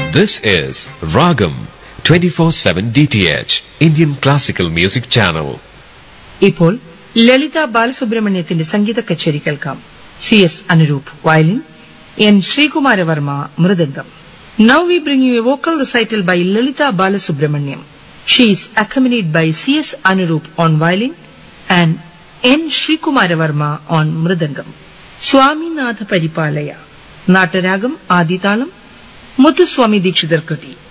This is Ragam 24/7 DTH Indian Classical Music Channel. ഇപ്പോൾ ലളിത ബാലസുബ്രഹ്മണ്യത്തിന്റെ സംഗീത കച്ചേരി കേൾക്കാം C S Anuroop violin N Sreekumara Varma mridangam now we bring you a vocal recital by Lalitha Balasubrahmanyam she is accompanied by C S Anuroop on violin and N Sreekumara Varma on mridangam Swaminatha Paripalaya നാട്ടരാഗം ആദിതാളം മുത്തുസ്വാമി ദീക്ഷിതർ കൃതി